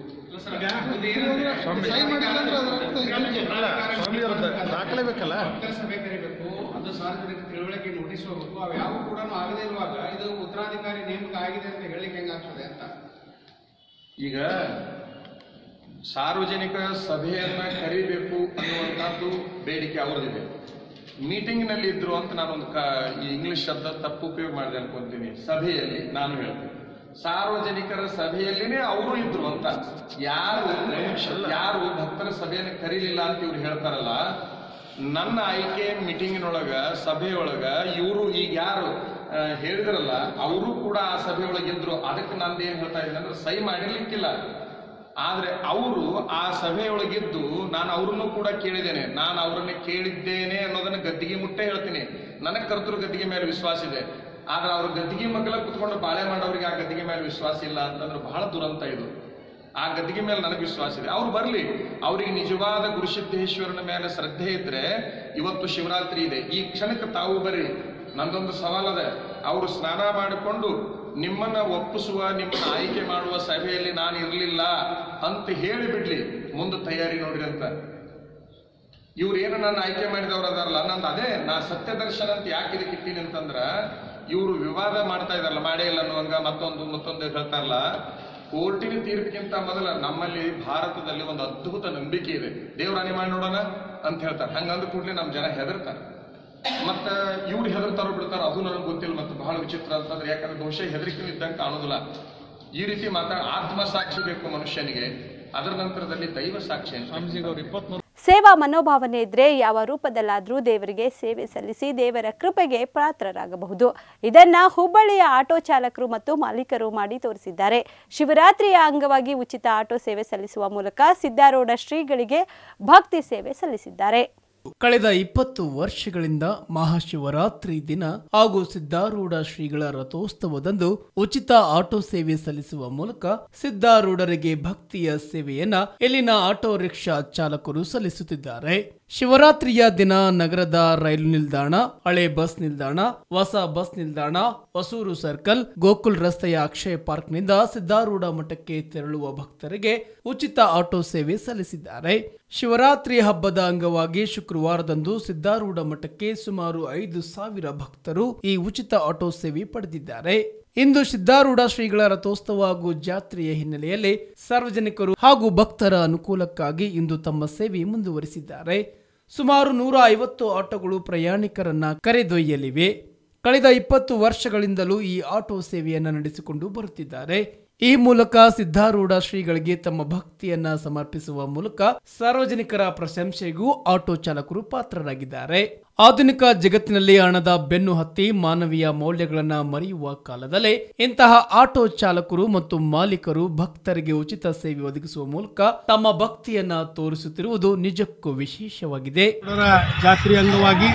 ದಾಖಲೆ ಬೇಕಲ್ಲ ಸಭೆ ಕರಿಬೇಕು ಅದು ಸಾರ್ವಜನಿಕ ತಿಳುವಳಿಕೆ ನೋಟಿಸ್ ಹೋಗ್ಬೇಕು ಅವು ಯಾವ ಕೂಡ ಆಗದೇ ಇರುವಾಗ ಇದು ಉತ್ತರಾಧಿಕಾರಿ ನೇಮಕ ಆಗಿದೆ ಅಂತ ಹೇಳಿಕ್ಕೆ ಹೆಂಗಾಗ್ತದೆ ಅಂತ ಈಗ ಸಾರ್ವಜನಿಕ ಸಭೆಯನ್ನ ಕರಿಬೇಕು ಅನ್ನುವಂಥದ್ದು ಬೇಡಿಕೆ ಅವ್ರದಿದೆ ಮೀಟಿಂಗ್ನಲ್ಲಿ ಇದ್ರು ಅಂತ ನಾನೊಂದು ಕ ಈ ಇಂಗ್ಲಿಷ್ ಶಬ್ದ ತಪ್ಪು ಉಪಯೋಗ ಮಾಡಿದೆ ಅನ್ಕೊಂತೀನಿ ಸಭೆಯಲ್ಲಿ ನಾನು ಹೇಳ್ತೀನಿ ಸಾರ್ವಜನಿಕರ ಸಭೆಯಲ್ಲಿನೇ ಅವರು ಇದ್ರು ಅಂತ ಯಾರು ಯಾರು ಭಕ್ತರ ಸಭೆಯನ್ನು ಕರೀಲಿಲ್ಲ ಅಂತ ಇವ್ರು ಹೇಳ್ತಾರಲ್ಲ ನನ್ನ ಆಯ್ಕೆ ಮೀಟಿಂಗಿನೊಳಗ ಸಭೆಯೊಳಗ ಇವರು ಈಗ ಯಾರು ಆ, ಹೇಳಿದ್ರಲ್ಲ ಅವರು ಕೂಡ ಆ ಸಭೆಯೊಳಗಿದ್ರು ಅದಕ್ಕೆ ನಂದು ಏನ್ ಹೇಳ್ತಾ ಇದ್ದೀನಿ ಅಂದ್ರೆ ಸಹಿ ಮಾಡಿರ್ಲಿಕ್ಕಿಲ್ಲ ಆದ್ರೆ ಅವರು ಆ ಸಭೆಯೊಳಗಿದ್ದು ನಾನು ಅವ್ರನ್ನು ಕೂಡ ಕೇಳಿದ್ದೇನೆ ನಾನು ಅವರನ್ನ ಕೇಳಿದ್ದೇನೆ ಅನ್ನೋದನ್ನ ಗದ್ದಿಗೆ ಮುಟ್ಟೆ ಹೇಳ್ತೀನಿ ನನಗೆ ಕರ್ತೃ ಗದ್ದಿಗೆ ಮೇಲೆ ವಿಶ್ವಾಸ ಇದೆ ಆದ್ರೆ ಅವ್ರ ಗದ್ದಿಗೆ ಮಗ್ಲ ಕುತ್ಕೊಂಡು ಬಾಳೆ ಮಾಡೋರಿಗೆ ಆ ಗದ್ದಿಗೆ ಮೇಲೆ ವಿಶ್ವಾಸ ಇಲ್ಲ ಅಂತಂದ್ರೆ ಬಹಳ ದುರಂತ ಇದು ಆ ಗದ್ದಿಗೆ ಮೇಲೆ ನನಗೆ ವಿಶ್ವಾಸ ಇದೆ ಅವ್ರು ಬರ್ಲಿ ಅವರಿಗೆ ನಿಜವಾದ ಗುರುಸಿದ್ದೇಶ್ವರನ ಮೇಲೆ ಶ್ರದ್ಧೆ ಇದ್ರೆ ಇವತ್ತು ಶಿವರಾತ್ರಿ ಇದೆ ಈ ಕ್ಷಣಕ್ಕೆ ತಾವು ಬರ್ರಿ ನಂದೊಂದು ಸವಾಲದ ಅವರು ಸ್ನಾನ ಮಾಡಿಕೊಂಡು ನಿಮ್ಮನ್ನ ಒಪ್ಪಿಸುವ ನಿಮ್ಮನ್ನ ಆಯ್ಕೆ ಮಾಡುವ ಸಭೆಯಲ್ಲಿ ನಾನು ಇರಲಿಲ್ಲ ಅಂತ ಹೇಳಿ ಬಿಡ್ಲಿ ಮುಂದೆ ತಯಾರಿ ನೋಡ್ರಿ ಅಂತ ಇವ್ರು ಏನು ನನ್ನ ಆಯ್ಕೆ ಮಾಡಿದವ್ರು ಅದಾರಲ್ಲ ನಂದು ಅದೇ ನಾ ಸತ್ಯ ದರ್ಶನ ಅಂತ ಯಾಕೆ ಇದಕ್ಕೆ ಇಟ್ಟೀನಿ ಅಂತಂದ್ರ ಇವರು ವಿವಾದ ಮಾಡ್ತಾ ಇದಾರಲ್ಲ ಮಾಡೇ ಇಲ್ಲ ಅನ್ನುವಂಗ ಮತ್ತೊಂದು ಮತ್ತೊಂದು ಹೇಳ್ತಾರಲ್ಲ ಕೋರ್ಟಿನ ತೀರ್ಪಿಗಿಂತ ಮೊದಲ ನಮ್ಮಲ್ಲಿ ಭಾರತದಲ್ಲಿ ಒಂದು ಅದ್ಭುತ ನಂಬಿಕೆ ಇದೆ ದೇವ್ರಾಣಿ ಮಾಡಿ ನೋಡೋಣ ಅಂತ ಹೇಳ್ತಾರೆ ಹಂಗಂದ ಕೂಡಲೇ ನಮ್ಮ ಜನ ಹೆದರ್ತಾರೆ ಮತ್ತ ಇವ್ರು ಹೆದರ್ತಾರೋ ಬಿಡ್ತಾರೋ ಅದು ನನಗೆ ಗೊತ್ತಿಲ್ಲ ಮತ್ತೆ ಬಹಳ ವಿಚಿತ್ರ ಅಂತಂದ್ರೆ ಯಾಕಂದ್ರೆ ಬಹುಶಃ ಹೆದರಿಕೆ ಇದ್ದಂಗೆ ಕಾಣೋದಿಲ್ಲ ಈ ರೀತಿ ಮಾತಾಡ ಆತ್ಮ ಸಾಕ್ಷಿ ಬೇಕು ಮನುಷ್ಯನಿಗೆ ಅದರ ನಂತರದಲ್ಲಿ ದೈವ ಸಾಕ್ಷಿ ಅಂತ ಸೇವಾ ಮನೋಭಾವನೆ ಇದ್ರೆ ಯಾವ ರೂಪದಲ್ಲಾದರೂ ದೇವರಿಗೆ ಸೇವೆ ಸಲ್ಲಿಸಿ ದೇವರ ಕೃಪೆಗೆ ಪಾತ್ರರಾಗಬಹುದು ಇದನ್ನ ಹುಬ್ಬಳ್ಳಿಯ ಆಟೋ ಚಾಲಕರು ಮತ್ತು ಮಾಲೀಕರು ಮಾಡಿ ತೋರಿಸಿದ್ದಾರೆ ಶಿವರಾತ್ರಿಯ ಅಂಗವಾಗಿ ಉಚಿತ ಆಟೋ ಸೇವೆ ಸಲ್ಲಿಸುವ ಮೂಲಕ ಸಿದ್ದಾರೂಢ ಶ್ರೀಗಳಿಗೆ ಭಕ್ತಿ ಸೇವೆ ಸಲ್ಲಿಸಿದ್ದಾರೆ ಕಳೆದ ಇಪ್ಪತ್ತು ವರ್ಷಗಳಿಂದ ಮಹಾಶಿವರಾತ್ರಿ ದಿನ ಹಾಗೂ ಸಿದ್ದಾರೂಢ ಶ್ರೀಗಳ ರಥೋತ್ಸವದಂದು ಉಚಿತ ಆಟೋ ಸೇವೆ ಸಲ್ಲಿಸುವ ಮೂಲಕ ಸಿದ್ದಾರೂಢರಿಗೆ ಭಕ್ತಿಯ ಸೇವೆಯನ್ನ ಇಲ್ಲಿನ ಆಟೋ ರಿಕ್ಷಾ ಚಾಲಕರು ಸಲ್ಲಿಸುತ್ತಿದ್ದಾರೆ ಶಿವರಾತ್ರಿಯ ದಿನ ನಗರದ ರೈಲು ನಿಲ್ದಾಣ ಹಳೆ ಬಸ್ ನಿಲ್ದಾಣ ಹೊಸ ಬಸ್ ನಿಲ್ದಾಣ ಹೊಸೂರು ಸರ್ಕಲ್ ಗೋಕುಲ್ ರಸ್ತೆಯ ಅಕ್ಷಯ ಪಾರ್ಕ್ನಿಂದ ಸಿದ್ದಾರೂಢ ಮಠಕ್ಕೆ ತೆರಳುವ ಭಕ್ತರಿಗೆ ಉಚಿತ ಆಟೋ ಸೇವೆ ಸಲ್ಲಿಸಿದ್ದಾರೆ ಶಿವರಾತ್ರಿ ಹಬ್ಬದ ಅಂಗವಾಗಿ ಶುಕ್ರವಾರದಂದು ಸಿದ್ದಾರೂಢ ಮಠಕ್ಕೆ ಸುಮಾರು ಐದು ಸಾವಿರ ಭಕ್ತರು ಈ ಉಚಿತ ಆಟೋ ಸೇವೆ ಪಡೆದಿದ್ದಾರೆ ಇಂದು ಸಿದ್ದಾರೂಢ ಶ್ರೀಗಳ ರಥೋತ್ಸವ ಹಾಗೂ ಜಾತ್ರೆಯ ಹಿನ್ನೆಲೆಯಲ್ಲಿ ಸಾರ್ವಜನಿಕರು ಹಾಗೂ ಭಕ್ತರ ಅನುಕೂಲಕ್ಕಾಗಿ ಇಂದು ತಮ್ಮ ಸೇವೆ ಮುಂದುವರಿಸಿದ್ದಾರೆ ಸುಮಾರು ನೂರ ಐವತ್ತು ಆಟೋಗಳು ಪ್ರಯಾಣಿಕರನ್ನ ಕರೆದೊಯ್ಯಲಿವೆ ಕಳೆದ ಇಪ್ಪತ್ತು ವರ್ಷಗಳಿಂದಲೂ ಈ ಆಟೋ ಸೇವೆಯನ್ನ ನಡೆಸಿಕೊಂಡು ಬರುತ್ತಿದ್ದಾರೆ ಈ ಮೂಲಕ ಸಿದ್ದಾರೂಢ ಶ್ರೀಗಳಿಗೆ ತಮ್ಮ ಭಕ್ತಿಯನ್ನ ಸಮರ್ಪಿಸುವ ಮೂಲಕ ಸಾರ್ವಜನಿಕರ ಪ್ರಶಂಸೆಗೂ ಆಟೋ ಚಾಲಕರು ಪಾತ್ರರಾಗಿದ್ದಾರೆ ಆಧುನಿಕ ಜಗತ್ತಿನಲ್ಲಿ ಹಣದ ಬೆನ್ನು ಹತ್ತಿ ಮಾನವೀಯ ಮೌಲ್ಯಗಳನ್ನ ಮರೆಯುವ ಕಾಲದಲ್ಲೇ ಇಂತಹ ಆಟೋ ಚಾಲಕರು ಮತ್ತು ಮಾಲೀಕರು ಭಕ್ತರಿಗೆ ಉಚಿತ ಸೇವೆ ಒದಗಿಸುವ ಮೂಲಕ ತಮ್ಮ ಭಕ್ತಿಯನ್ನ ತೋರಿಸುತ್ತಿರುವುದು ನಿಜಕ್ಕೂ ವಿಶೇಷವಾಗಿದೆ ಅವರ ಜಾತ್ರೆ ಅಂಗವಾಗಿ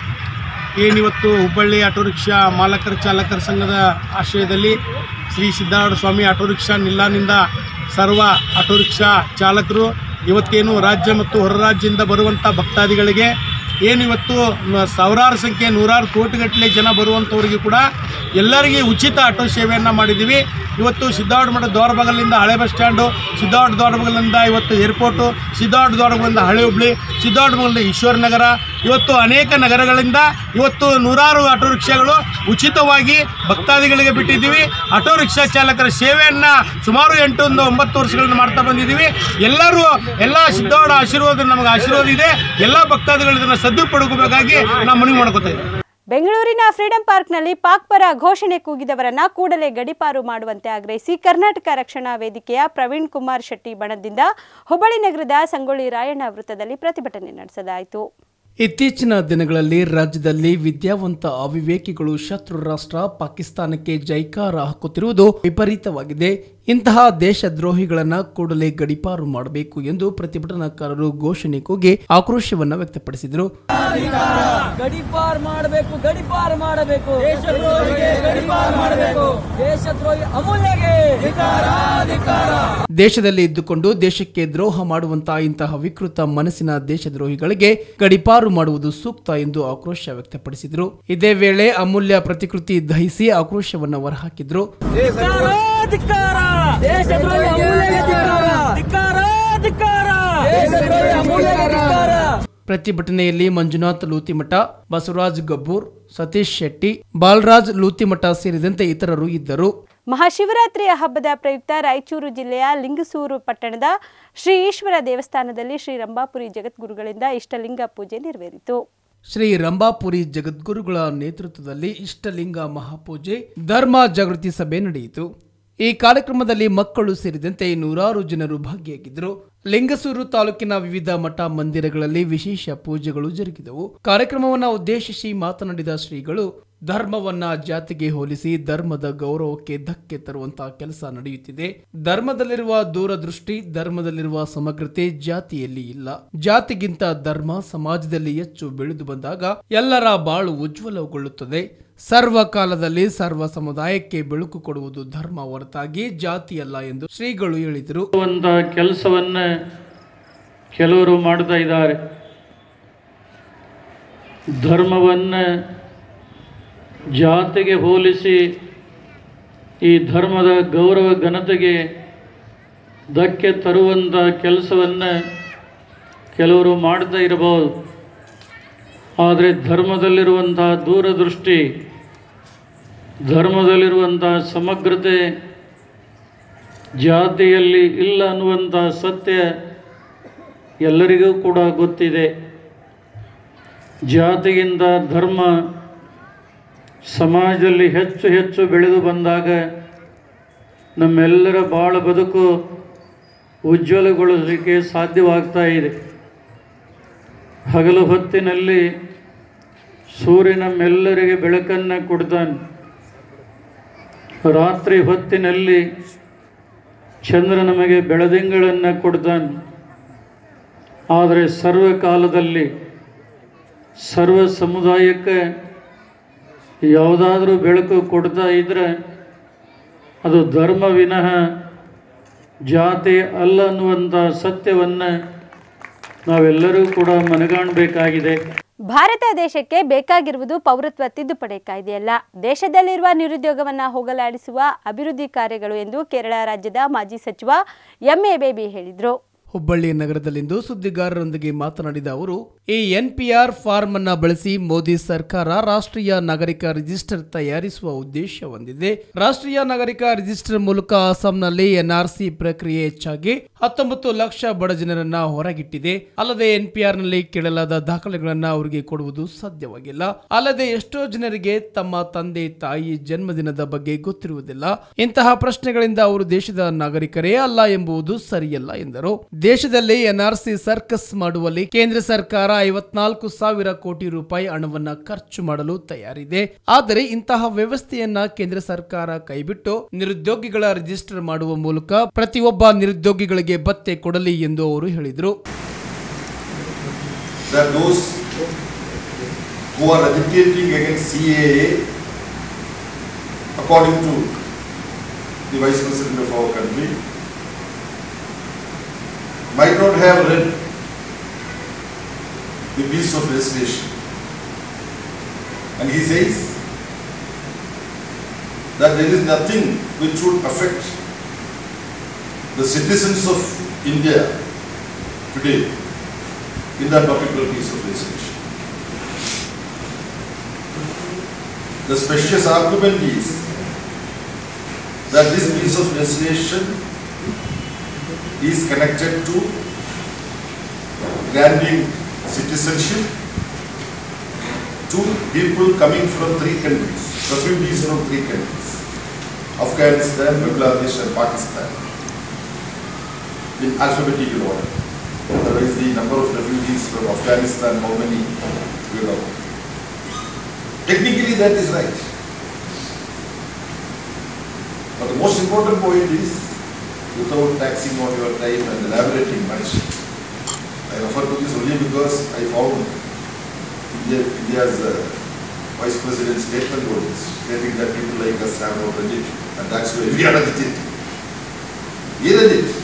ಏನಿವತ್ತು ಹುಬ್ಬಳ್ಳಿ ಆಟೋ ರಿಕ್ಷಾ ಮಾಲಕರ ಚಾಲಕರ ಸಂಘದ ಆಶ್ರಯದಲ್ಲಿ ಶ್ರೀ ಸಿದ್ದಾರೂಢ ಸ್ವಾಮಿ ಆಟೋ ರಿಕ್ಷಾ ನಿಲ್ದಾಣಿಂದ ಸರ್ವ ಆಟೋ ರಿಕ್ಷಾ ಚಾಲಕರು ಇವತ್ತೇನು ರಾಜ್ಯ ಮತ್ತು ಹೊರ ರಾಜ್ಯದಿಂದ ಬರುವಂಥ ಭಕ್ತಾದಿಗಳಿಗೆ ಏನು ಇವತ್ತು ನ- ಸಾವಿರಾರು ಸಂಖ್ಯೆ ನೂರಾರು ಕೋಟಿಗಟ್ಟಲೆ ಜನ ಬರುವಂಥವ್ರಿಗೆ ಕೂಡ ಎಲ್ಲರಿಗೆ ಉಚಿತ ಆಟೋ ಸೇವೆಯನ್ನು ಮಾಡಿದ್ದೀವಿ ಇವತ್ತು ಸಿದ್ದಾರ್ಡ್ ಮಠ ದ್ವಾರಬಗಲಿಂದ ಹಳೆ ಬಸ್ ಸ್ಟ್ಯಾಂಡು ಸಿದ್ದಾರ್ಡ್ ದ್ವಾರಬಗಲಿಂದ ಇವತ್ತು ಏರ್ಪೋರ್ಟು ಸಿದ್ದಾರ್ಡ್ ದ್ವಾರಬಗಲಿಂದ ಹಳೆ ಹುಬ್ಳಿ ಸಿದ್ದಾರ್ಡ್ ಬಗಲಿಂದ ಈಶ್ವರ ನಗರ ಇವತ್ತು ಅನೇಕ ನಗರಗಳಿಂದ ಇವತ್ತು ನೂರಾರು ಆಟೋ ರಿಕ್ಷಾಗಳು ಉಚಿತವಾಗಿ ಭಕ್ತಾದಿಗಳಿಗೆ ಬಿಟ್ಟಿದ್ದೀವಿ ಆಟೋ ರಿಕ್ಷಾ ಚಾಲಕರ ಸೇವೆಯನ್ನು ಸುಮಾರು ಎಂಟು ಒಂದು ಒಂಬತ್ತು ವರ್ಷಗಳಿಂದ ಮಾಡ್ತಾ ಬಂದಿದ್ದೀವಿ ಎಲ್ಲರೂ ಎಲ್ಲ ಸಿದ್ದಾರ್ಡ ಆಶೀರ್ವಾದ ನಮಗೆ ಆಶೀರ್ವಾದ ಇದೆ ಎಲ್ಲ ಭಕ್ತಾದಿಗಳು ಇದನ್ನು ಸದ್ದುಪಡ್ಕೋಬೇಕಾಗಿ ನಾವು ಮನವಿ ಮಾಡ್ಕೊತಾ ಇದ್ದೀವಿ ಬೆಂಗಳೂರಿನ ಫ್ರೀಡಂ ಪಾರ್ಕ್ನಲ್ಲಿ ಪಾಕ್ ಪರ ಘೋಷಣೆ ಕೂಗಿದವರನ್ನ ಕೂಡಲೇ ಗಡಿಪಾರು ಮಾಡುವಂತೆ ಆಗ್ರಹಿಸಿ ಕರ್ನಾಟಕ ರಕ್ಷಣಾ ವೇದಿಕೆಯ ಪ್ರವೀಣ್ ಕುಮಾರ್ ಶೆಟ್ಟಿ ಬಣದಿಂದ ಹುಬ್ಬಳ್ಳಿ ನಗರದ ಸಂಗೊಳ್ಳಿ ರಾಯಣ್ಣ ವೃತ್ತದಲ್ಲಿ ಪ್ರತಿಭಟನೆ ನಡೆಸಲಾಯಿತು ಇತ್ತೀಚಿನ ದಿನಗಳಲ್ಲಿ ರಾಜ್ಯದಲ್ಲಿ ವಿದ್ಯಾವಂತ ಅವಿವೇಕಿಗಳು ಶತ್ರು ರಾಷ್ಟ್ರ ಪಾಕಿಸ್ತಾನಕ್ಕೆ ಜೈಕಾರ ಹಾಕುತ್ತಿರುವುದು ವಿಪರೀತವಾಗಿದೆ ಇಂತಹ ದೇಶದ್ರೋಹಿಗಳನ್ನ ಕೂಡಲೇ ಗಡಿಪಾರು ಮಾಡಬೇಕು ಎಂದು ಪ್ರತಿಭಟನಾಕಾರರು ಘೋಷಣೆ ಕೂಗಿ ಆಕ್ರೋಶವನ್ನ ವ್ಯಕ್ತಪಡಿಸಿದರು ಗಡಿಪಾರ್ ಮಾಡಬೇಕು ಗಡಿಪಾರ್ ಮಾಡಬೇಕು ದೇಶದ್ರೋಹಿಗೆ ಗಡಿಪಾರ್ ಮಾಡಬೇಕು ದೇಶದ್ರೋಹಿ ಅಮೂಲ್ಯಗೆ ದೇಶದಲ್ಲಿ ಇದ್ದುಕೊಂಡು ದೇಶಕ್ಕೆ ದ್ರೋಹ ಮಾಡುವಂತಹ ಇಂತಹ ವಿಕೃತ ಮನಸ್ಸಿನ ದೇಶದ್ರೋಹಿಗಳಿಗೆ ಗಡಿಪಾರು ಮಾಡುವುದು ಸೂಕ್ತ ಎಂದು ಆಕ್ರೋಶ ವ್ಯಕ್ತಪಡಿಸಿದರು ಇದೇ ವೇಳೆ ಅಮೂಲ್ಯ ಪ್ರತಿಕೃತಿ ದಹಿಸಿ ಆಕ್ರೋಶವನ್ನು ಹೊರಹಾಕಿದ್ರು ಧಿಕ್ಕಾರ ದೇಶದ್ರೋಹಿ ಅಮೂಲ್ಯಗೆ ಧಿಕ್ಕಾರ ಧಿಕ್ಕಾರ ಧಿಕ್ಕಾರ ದೇಶದ್ರೋಹಿ ಅಮೂಲ್ಯಗೆ ಧಿಕ್ಕಾರ ಪ್ರತಿಭಟನೆಯಲ್ಲಿ ಮಂಜುನಾಥ್ ಲೂತಿಮಠ ಬಸವರಾಜ್ ಗಬ್ಬೂರ್ ಸತೀಶ್ ಶೆಟ್ಟಿ ಬಾಲರಾಜ್ ಲೂತಿಮಠ ಸೇರಿದಂತೆ ಇತರರು ಇದ್ದರು ಮಹಾಶಿವರಾತ್ರಿಯ ಹಬ್ಬದ ಪ್ರಯುಕ್ತ ರಾಯಚೂರು ಜಿಲ್ಲೆಯ ಲಿಂಗಸೂರು ಪಟ್ಟಣದ ಶ್ರೀ ಈಶ್ವರ ದೇವಸ್ಥಾನದಲ್ಲಿ ಶ್ರೀ ರಂಭಾಪುರಿ ಜಗದ್ಗುರುಗಳಿಂದ ಇಷ್ಟಲಿಂಗ ಪೂಜೆ ನೆರವೇರಿತು ಶ್ರೀ ರಂಭಾಪುರಿ ಜಗದ್ಗುರುಗಳ ನೇತೃತ್ವದಲ್ಲಿ ಇಷ್ಟಲಿಂಗ ಮಹಾಪೂಜೆ ಧರ್ಮ ಜಾಗೃತಿ ಸಭೆ ನಡೆಯಿತು ಈ ಕಾರ್ಯಕ್ರಮದಲ್ಲಿ ಮಕ್ಕಳು ಸೇರಿದಂತೆ ನೂರಾರು ಜನರು ಭಾಗಿಯಾಗಿದ್ದರು ಲಿಂಗಸೂರು ತಾಲೂಕಿನ ವಿವಿಧ ಮಠ ಮಂದಿರಗಳಲ್ಲಿ ವಿಶೇಷ ಪೂಜೆಗಳು ಜರುಗಿದವು ಕಾರ್ಯಕ್ರಮವನ್ನು ಉದ್ದೇಶಿಸಿ ಮಾತನಾಡಿದ ಶ್ರೀಗಳು ಧರ್ಮವನ್ನ ಜಾತಿಗೆ ಹೋಲಿಸಿ ಧರ್ಮದ ಗೌರವಕ್ಕೆ ಧಕ್ಕೆ ತರುವಂತಹ ಕೆಲಸ ನಡೆಯುತ್ತಿದೆ ಧರ್ಮದಲ್ಲಿರುವ ದೂರದೃಷ್ಟಿ ಧರ್ಮದಲ್ಲಿರುವ ಸಮಗ್ರತೆ ಜಾತಿಯಲ್ಲಿ ಇಲ್ಲ ಜಾತಿಗಿಂತ ಧರ್ಮ ಸಮಾಜದಲ್ಲಿ ಹೆಚ್ಚು ಬೆಳೆದು ಬಂದಾಗ ಎಲ್ಲರ ಬಾಳು ಉಜ್ವಲಗೊಳ್ಳುತ್ತದೆ ಸರ್ವ ಕಾಲದಲ್ಲಿ ಸರ್ವ ಸಮುದಾಯಕ್ಕೆ ಬೆಳಕು ಕೊಡುವುದು ಧರ್ಮ ಹೊರತಾಗಿ ಜಾತಿಯಲ್ಲ ಎಂದು ಶ್ರೀಗಳು ಹೇಳಿದರು ಒಂದು ಕೆಲಸವನ್ನ ಕೆಲವರು ಮಾಡ್ತಾ ಇದ್ದಾರೆ ಧರ್ಮವನ್ನು ಜಾತಿಗೆ ಹೋಲಿಸಿ ಈ ಧರ್ಮದ ಗೌರವ ಘನತೆಗೆ ಧಕ್ಕೆ ತರುವಂಥ ಕೆಲಸವನ್ನು ಕೆಲವರು ಮಾಡ್ತಾ ಇರಬಹುದು ಆದರೆ ಧರ್ಮದಲ್ಲಿರುವಂಥ ದೂರದೃಷ್ಟಿ ಧರ್ಮದಲ್ಲಿರುವಂಥ ಸಮಗ್ರತೆ ಜಾತಿಯಲ್ಲಿ ಇಲ್ಲ ಅನ್ನುವಂಥ ಸತ್ಯ ಎಲ್ಲರಿಗೂ ಕೂಡ ಗೊತ್ತಿದೆ ಜಾತಿಗಿಂತ ಧರ್ಮ ಸಮಾಜದಲ್ಲಿ ಹೆಚ್ಚು ಹೆಚ್ಚು ಬೆಳೆದು ಬಂದಾಗ ನಮ್ಮೆಲ್ಲರ ಬಾಳ ಬದುಕು ಉಜ್ವಲಗೊಳಿಸಲಿಕ್ಕೆ ಸಾಧ್ಯವಾಗ್ತಾ ಇದೆ ಹಗಲು ಹೊತ್ತಿನಲ್ಲಿ ಸೂರ್ಯ ನಮ್ಮೆಲ್ಲರಿಗೆ ಬೆಳಕನ್ನು ಕೊಡ್ತಾನೆ ರಾತ್ರಿ ಹೊತ್ತಿನಲ್ಲಿ ಚಂದ್ರ ನಮಗೆ ಬೆಳದಿಂಗಳನ್ನು ಕೊಡ್ತಾನೆ ಆದರೆ ಸರ್ವಕಾಲದಲ್ಲಿ ಸರ್ವ ಸಮುದಾಯಕ್ಕೆ ಯಾವುದಾದ್ರೂ ಬೆಳಕು ಕೊಡ್ತಾ ಇದ್ರೆ ಅದು ಧರ್ಮ ವಿನಃ ಜಾತಿ ಅಲ್ಲ ಅನ್ನುವಂಥ ಸತ್ಯವನ್ನು ನಾವೆಲ್ಲರೂ ಕೂಡ ಮನಗಾಣಬೇಕಾಗಿದೆ ಭಾರತ ದೇಶಕ್ಕೆ ಬೇಕಾಗಿರುವುದು ಪೌರತ್ವ ತಿದ್ದುಪಡಿ ಕಾಯ್ದೆಯಲ್ಲ ದೇಶದಲ್ಲಿರುವ ನಿರುದ್ಯೋಗವನ್ನ ಹೋಗಲಾಡಿಸುವ ಅಭಿವೃದ್ಧಿ ಕಾರ್ಯಗಳು ಎಂದು ಕೇರಳ ರಾಜ್ಯದ ಮಾಜಿ ಸಚಿವ ಎಂಎ ಬೇಬಿ ಹೇಳಿದರು ಹುಬ್ಬಳ್ಳಿ ನಗರದಲ್ಲಿಂದು ಸುದ್ದಿಗಾರರೊಂದಿಗೆ ಮಾತನಾಡಿದ ಅವರು ಈ ಎನ್ಪಿಆರ್ ಫಾರ್ಮ್ ಅನ್ನ ಬಳಸಿ ಮೋದಿ ಸರ್ಕಾರ ರಾಷ್ಟ್ರೀಯ ನಾಗರಿಕ ರಿಜಿಸ್ಟರ್ ತಯಾರಿಸುವ ಉದ್ದೇಶ ಹೊಂದಿದೆ ರಾಷ್ಟ್ರೀಯ ನಾಗರಿಕ ರಿಜಿಸ್ಟರ್ ಮೂಲಕ ಅಸ್ಸಾಂನಲ್ಲಿ ಎನ್ಆರ್ಸಿ ಪ್ರಕ್ರಿಯೆ ಹೆಚ್ಚಾಗಿ ಹತ್ತೊಂಬತ್ತು ಲಕ್ಷ ಬಡ ಜನರನ್ನ ಹೊರಗಿಟ್ಟಿದೆ ಅಲ್ಲದೆ ಎನ್ಪಿಆರ್ ನಲ್ಲಿ ಕೇಳಲಾದ ದಾಖಲೆಗಳನ್ನ ಅವರಿಗೆ ಕೊಡುವುದು ಸಾಧ್ಯವಾಗಿಲ್ಲ ಅಲ್ಲದೆ ಎಷ್ಟೋ ಜನರಿಗೆ ತಮ್ಮ ತಂದೆ ತಾಯಿ ಜನ್ಮದಿನದ ಬಗ್ಗೆ ಗೊತ್ತಿರುವುದಿಲ್ಲ ಇಂತಹ ಪ್ರಶ್ನೆಗಳಿಂದ ಅವರು ದೇಶದ ನಾಗರಿಕರೇ ಅಲ್ಲ ಎಂಬುದು ಸರಿಯಲ್ಲ ಎಂದರು ದೇಶದಲ್ಲಿ ಎನ್ಆರ್ಸಿ ಸರ್ಕಸ್ ಮಾಡುವಲ್ಲಿ ಕೇಂದ್ರ ಸರ್ಕಾರ ಐವತ್ನಾಲ್ಕು ಸಾವಿರ ಕೋಟಿ ರೂಪಾಯಿ ಹಣವನ್ನ ಖರ್ಚು ಮಾಡಲು ತಯಾರಿದೆ ಆದರೆ ಇಂತಹ ವ್ಯವಸ್ಥೆಯನ್ನ ಕೇಂದ್ರ ಸರ್ಕಾರ ಕೈಬಿಟ್ಟು ನಿರುದ್ಯೋಗಿಗಳ ರಿಜಿಸ್ಟರ್ ಮಾಡುವ ಮೂಲಕ ಪ್ರತಿಯೊಬ್ಬ ನಿರುದ್ಯೋಗಿಗಳಿಗೆ ಭತ್ತೆ ಕೊಡಲಿ ಎಂದು ಅವರು ಹೇಳಿದರು that those who are agitating against CAA, according to the Vice President of our country, might not have read the piece of legislation. And he says that there is nothing which would affect the citizens of India today in that particular piece of legislation. The specious argument is that this piece of legislation is connected to granting citizenship to people coming from three countries, refugees from three countries, Afghanistan, Bangladesh and Pakistan, in alphabetical order. Otherwise, the number of refugees from Afghanistan, how many, you know. Technically, that is right. But the most important point is, without taxing on your time and elaborating much, I refer to this only because I found India, India's uh, Vice President's statement on this, stating that people like us have no credit, and that's why we are agitating. He read it.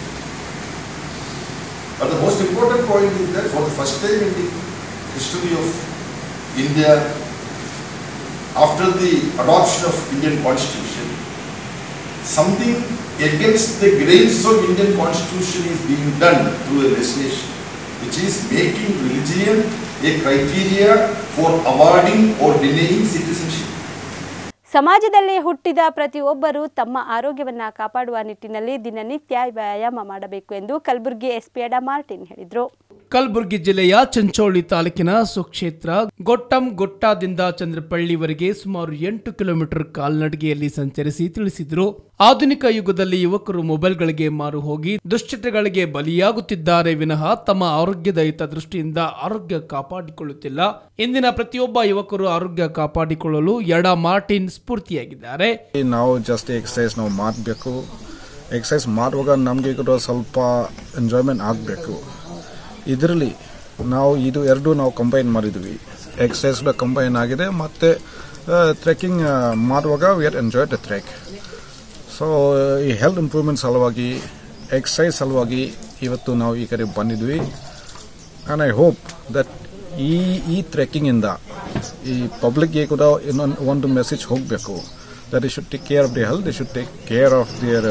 But the most important point is that for the first time in the history of India, after the adoption of Indian constitution, something against the grains of Indian constitution is being done through a legislation, which is making religion a criteria for awarding or denying citizenship. ಸಮಾಜದಲ್ಲಿ ಹುಟ್ಟಿದ ಪ್ರತಿಯೊಬ್ಬರು ತಮ್ಮ ಆರೋಗ್ಯವನ್ನು ಕಾಪಾಡುವ ನಿಟ್ಟಿನಲ್ಲಿ ದಿನನಿತ್ಯ ವ್ಯಾಯಾಮ ಮಾಡಬೇಕು ಎಂದು ಕಲಬುರಗಿ ಎಸ್ಪಿ ಅಡ ಮಾರ್ಟಿನ್ ಹೇಳಿದರು ಕಲಬುರಗಿ ಜಿಲ್ಲೆಯ ಚಂಚೋಳಿ ತಾಲೂಕಿನ ಸುಕ್ಷೇತ್ರ ಗೊಟ್ಟಂ ಗೊಟ್ಟಾದಿಂದ ಚಂದ್ರಪಳ್ಳಿವರೆಗೆ ಸುಮಾರು ಎಂಟು ಕಿಲೋಮೀಟರ್ ಕಾಲ್ನಡಿಗೆಯಲ್ಲಿ ಸಂಚರಿಸಿ ತಿಳಿಸಿದರು ಆಧುನಿಕ ಯುಗದಲ್ಲಿ ಯುವಕರು ಮೊಬೈಲ್ಗಳಿಗೆ ಮಾರು ಹೋಗಿ ದುಶ್ಚಟಗಳಿಗೆ ಬಲಿಯಾಗುತ್ತಿದ್ದಾರೆ ವಿನಃ ತಮ್ಮ ಆರೋಗ್ಯದ ಹಿತದೃಷ್ಟಿಯಿಂದ ಆರೋಗ್ಯ ಕಾಪಾಡಿಕೊಳ್ಳುತ್ತಿಲ್ಲ ಇಂದಿನ ಪ್ರತಿಯೊಬ್ಬ ಯುವಕರು ಆರೋಗ್ಯ ಕಾಪಾಡಿಕೊಳ್ಳಲು ಎಡ ಮಾರ್ಟಿನ್ ಸ್ಫೂರ್ತಿಯಾಗಿದ್ದಾರೆ ನಾವು ಜಾಸ್ತಿ ಎಕ್ಸಸೈಸ್ ನಾವು ಮಾಡಬೇಕು ಎಕ್ಸಸೈಸ್ ಮಾಡುವಾಗ ನಮಗೆ ಕೂಡ ಸ್ವಲ್ಪ ಎಂಜಾಯ್ಮೆಂಟ್ ಆಗಬೇಕು ಇದರಲ್ಲಿ ನಾವು ಇದು ಎರಡು ನಾವು ಕಂಬೈನ್ ಮಾಡಿದ್ವಿ ಎಕ್ಸಸೈಸ್ ಕೂಡ ಕಂಬೈನ್ ಆಗಿದೆ ಮತ್ತು ಟ್ರೆಕ್ಕಿಂಗ್ ಮಾಡುವಾಗ we are enjoy the trek so ಈ ಹೆಲ್ತ್ ಇಂಪ್ರೂವ್ಮೆಂಟ್ ಸಲುವಾಗಿ ಎಕ್ಸಸೈಸ್ ಸಲುವಾಗಿ ಇವತ್ತು ನಾವು ಈ ಕಡೆ ಬಂದಿದ್ವಿ ಆ್ಯಂಡ್ ಐ ಹೋಪ್ ದಟ್ ಈ ಈ ಟ್ರೆಕ್ಕಿಂಗಿಂದ ಈ ಪಬ್ಲಿಕ್ಗೆ ಕೂಡ ಇನ್ನೊಂದು ಒಂದು ಮೆಸೇಜ್ ಹೋಗಬೇಕು ದಟ್ ಈ should take care of the health they should take care of their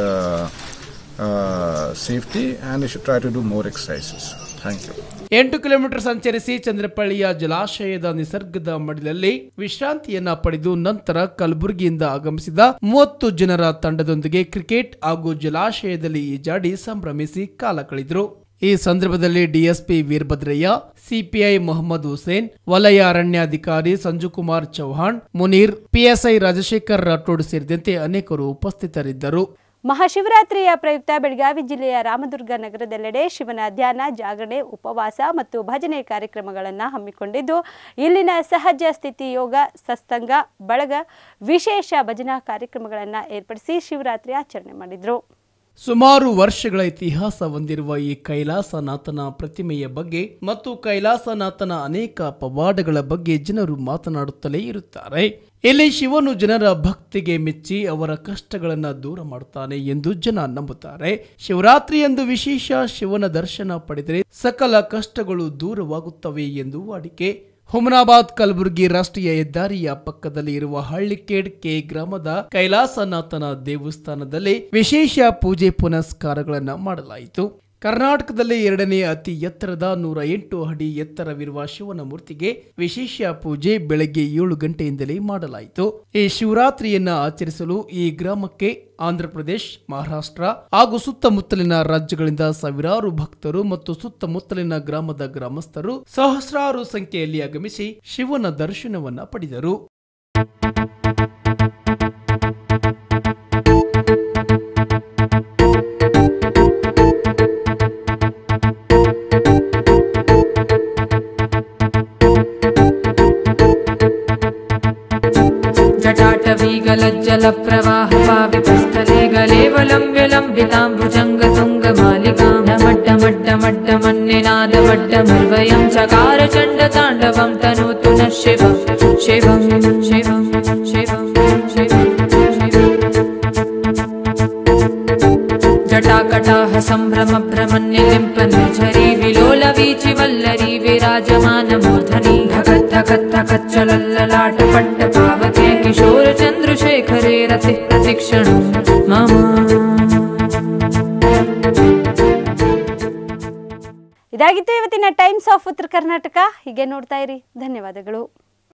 safety and you should try to do more exercises thank you ಎಂಟು ಕಿಲೋಮೀಟರ್ ಸಂಚರಿಸಿ ಚಂದ್ರಪಳ್ಳಿಯ ಜಲಾಶಯದ ನಿಸರ್ಗದ ಮಡಿಲಲ್ಲಿ ವಿಶ್ರಾಂತಿಯನ್ನ ಪಡೆದು ನಂತರ ಕಲಬುರಗಿಯಿಂದ ಆಗಮಿಸಿದ ಮೂವತ್ತು ಜನರ ತಂಡದೊಂದಿಗೆ ಕ್ರಿಕೆಟ್ ಹಾಗೂ ಜಲಾಶಯದಲ್ಲಿ ಈಜಾಡಿ ಸಂಭ್ರಮಿಸಿ ಕಾಲ ಕಳೆದರು ಈ ಸಂದರ್ಭದಲ್ಲಿ ಡಿಎಸ್ಪಿ ವೀರಭದ್ರಯ್ಯ ಸಿಪಿಐ ಮೊಹಮ್ಮದ್ ಹುಸೇನ್ ವಲಯ ಅರಣ್ಯಾಧಿಕಾರಿ ಸಂಜುಕುಮಾರ್ ಚೌಹಾಣ್ ಮುನೀರ್ ಪಿಎಸ್ಐ ರಾಜಶೇಖರ್ ರಾಠೋಡ್ ಸೇರಿದಂತೆ ಅನೇಕರು ಉಪಸ್ಥಿತರಿದ್ದರು ಮಹಾಶಿವರಾತ್ರಿಯ ಪ್ರಯುಕ್ತ ಬೆಳಗಾವಿ ಜಿಲ್ಲೆಯ ರಾಮದುರ್ಗ ನಗರದೆಲ್ಲೆಡೆ ಶಿವನ ಧ್ಯಾನ ಜಾಗರಣೆ ಉಪವಾಸ ಮತ್ತು ಭಜನೆ ಕಾರ್ಯಕ್ರಮಗಳನ್ನು ಹಮ್ಮಿಕೊಂಡಿದ್ದು ಇಲ್ಲಿನ ಸಹಜ ಸ್ಥಿತಿ ಯೋಗ ಸತ್ಸಂಗ ಬಳಗ ವಿಶೇಷ ಭಜನಾ ಕಾರ್ಯಕ್ರಮಗಳನ್ನು ಏರ್ಪಡಿಸಿ ಶಿವರಾತ್ರಿ ಆಚರಣೆ ಮಾಡಿದರು ಸುಮಾರು ವರ್ಷಗಳ ಇತಿಹಾಸ ಹೊಂದಿರುವ ಈ ಕೈಲಾಸನಾಥನ ಪ್ರತಿಮೆಯ ಬಗ್ಗೆ ಮತ್ತು ಕೈಲಾಸನಾಥನ ಅನೇಕ ಪವಾಡಗಳ ಬಗ್ಗೆ ಜನರು ಮಾತನಾಡುತ್ತಲೇ ಇರುತ್ತಾರೆ ಇಲ್ಲಿ ಶಿವನು ಜನರ ಭಕ್ತಿಗೆ ಮೆಚ್ಚಿ ಅವರ ಕಷ್ಟಗಳನ್ನು ದೂರ ಮಾಡುತ್ತಾನೆ ಎಂದು ಜನ ನಂಬುತ್ತಾರೆ ಶಿವರಾತ್ರಿಯಂದು ವಿಶೇಷ ಶಿವನ ದರ್ಶನ ಪಡೆದರೆ ಸಕಲ ಕಷ್ಟಗಳು ದೂರವಾಗುತ್ತವೆ ಎಂದು ವಾಡಿಕೆ ಹುಮನಾಬಾದ್ ಕಲಬುರಗಿ ರಾಷ್ಟ್ರೀಯ ಹೆದ್ದಾರಿಯ ಪಕ್ಕದಲ್ಲಿ ಇರುವ ಹಳ್ಳಿಕೇಡ್ ಕೆ ಗ್ರಾಮದ ಕೈಲಾಸನಾಥನ ದೇವಸ್ಥಾನದಲ್ಲಿ ವಿಶೇಷ ಪೂಜೆ ಪುನಸ್ಕಾರಗಳನ್ನು ಮಾಡಲಾಯಿತು ಕರ್ನಾಟಕದಲ್ಲಿ ಎರಡನೇ ಅತಿ ಎತ್ತರದ ನೂರ ಎಂಟು ಅಡಿ ಎತ್ತರವಿರುವ ಶಿವನ ಮೂರ್ತಿಗೆ ವಿಶೇಷ ಪೂಜೆ ಬೆಳಗ್ಗೆ ಏಳು ಗಂಟೆಯಿಂದಲೇ ಮಾಡಲಾಯಿತು ಈ ಶಿವರಾತ್ರಿಯನ್ನ ಆಚರಿಸಲು ಈ ಗ್ರಾಮಕ್ಕೆ ಆಂಧ್ರಪ್ರದೇಶ್ ಮಹಾರಾಷ್ಟ್ರ ಹಾಗೂ ಸುತ್ತಮುತ್ತಲಿನ ರಾಜ್ಯಗಳಿಂದ ಸಾವಿರಾರು ಭಕ್ತರು ಮತ್ತು ಸುತ್ತಮುತ್ತಲಿನ ಗ್ರಾಮದ ಗ್ರಾಮಸ್ಥರು ಸಹಸ್ರಾರು ಸಂಖ್ಯೆಯಲ್ಲಿ ಆಗಮಿಸಿ ಶಿವನ ದರ್ಶನವನ್ನ ಪಡೆದರು जटाटवीगलज्जलप्रवाहपावितस्थले गलेवलम्ब्य लम्बिताम्बुजङ्गतुङ्गमालिकां नमड्डमड्डमड्डमन्निनादमड्डमर्वयं चकार चण्डताण्डवं तनोतु नः शिवं शिवं शिवं शिवं शिवं जटाकटाह सम्भ्रमभ्रमन्निलिम्पनिझरी विलोलवीचि वल्लरी विराजमानमूर्धनि धगत् धगत् धगच्चलल्ललाटपट्ट पावके किशोरचन्द्रशेखरे रतिः प्रतिक्षणं मम ಇದಾಗಿತ್ತು ಇವತ್ತಿನ ಟೈಮ್ಸ್ ಆಫ್ ಉತ್ತರ ಕರ್ನಾಟಕ ಹೀಗೆ ನೋಡ್ತಾ ಇರಿ ಧನ್ಯವಾದಗಳು